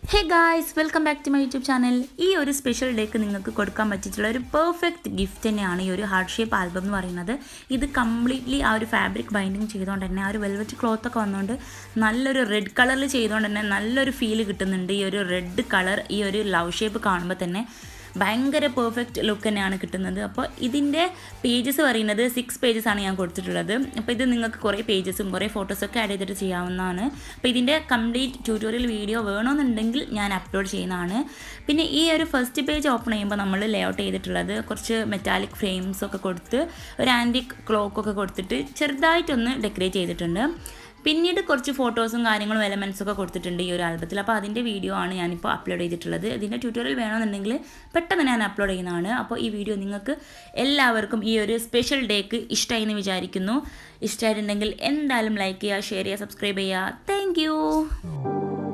hey guys welcome back to my YouTube channel ഈ ഒരു special ഡേക്ക് നിങ്ങൾക്ക് കൊടുക്കാൻ പറ്റിയിട്ടുള്ള ഒരു പെർഫെക്റ്റ് ഗിഫ്റ്റ് തന്നെയാണ് ഈ ഒരു ഹാർട്ട് ഷേപ്പ് ആൽബം എന്ന് പറയുന്നത് ഇത് കംപ്ലീറ്റ്ലി ആ ഒരു ഫാബ്രിക് ബൈൻഡിങ് ചെയ്തുകൊണ്ട് തന്നെ ആ ഒരു വെൽവെറ്റ് ക്ലോത്ത് ഒക്കെ വന്നുകൊണ്ട് നല്ലൊരു റെഡ് കളറിൽ ചെയ്തുകൊണ്ട് തന്നെ നല്ലൊരു ഫീൽ കിട്ടുന്നുണ്ട് ഈ ഒരു റെഡ് കളർ ഈ ഒരു ലവ് ഷേപ്പ് കാണുമ്പോൾ തന്നെ ഭയങ്കര പെർഫെക്റ്റ് ലുക്ക് തന്നെയാണ് കിട്ടുന്നത് അപ്പോൾ ഇതിൻ്റെ പേജസ് പറയുന്നത് സിക്സ് പേജസ് ആണ് ഞാൻ കൊടുത്തിട്ടുള്ളത് അപ്പോൾ ഇത് നിങ്ങൾക്ക് കുറേ പേജസും കുറേ ഫോട്ടോസൊക്കെ ആഡ് ചെയ്തിട്ട് ചെയ്യാവുന്നതാണ് അപ്പോൾ ഇതിൻ്റെ കംപ്ലീറ്റ് ട്യൂട്ടോറിയൽ വീഡിയോ വേണമെന്നുണ്ടെങ്കിൽ ഞാൻ അപ്ലോഡ് ചെയ്യുന്നതാണ് പിന്നെ ഈ ഒരു ഫസ്റ്റ് പേജ് ഓപ്പൺ ചെയ്യുമ്പോൾ നമ്മൾ ലേ ഔട്ട് ചെയ്തിട്ടുള്ളത് കുറച്ച് മെറ്റാലിക് ഫ്രെയിംസ് ഒക്കെ കൊടുത്ത് ഒരു ആൻറ്റിക് ക്ലോക്കൊക്കെ കൊടുത്തിട്ട് ചെറുതായിട്ടൊന്ന് ഡെക്കറേറ്റ് ചെയ്തിട്ടുണ്ട് പിന്നീട് കുറച്ച് ഫോട്ടോസും കാര്യങ്ങളും എലമെൻറ്റ്സും ഒക്കെ കൊടുത്തിട്ടുണ്ട് ഈ ഒരു ആൽബത്തിൽ അപ്പോൾ അതിൻ്റെ വീഡിയോ ആണ് ഞാനിപ്പോൾ അപ്ലോഡ് ചെയ്തിട്ടുള്ളത് ഇതിൻ്റെ ട്യൂട്ടോറിയൽ വേണമെന്നുണ്ടെങ്കിൽ പെട്ടെന്ന് ഞാൻ അപ്ലോഡ് ചെയ്യുന്നതാണ് അപ്പോൾ ഈ വീഡിയോ നിങ്ങൾക്ക് എല്ലാവർക്കും ഈ ഒരു സ്പെഷ്യൽ ഡേക്ക് ഇഷ്ടമായി എന്ന് വിചാരിക്കുന്നു ഇഷ്ടമായിട്ടുണ്ടെങ്കിൽ എന്തായാലും ലൈക്ക് ചെയ്യുക ഷെയർ ചെയ്യുക സബ്സ്ക്രൈബ് ചെയ്യുക താങ്ക്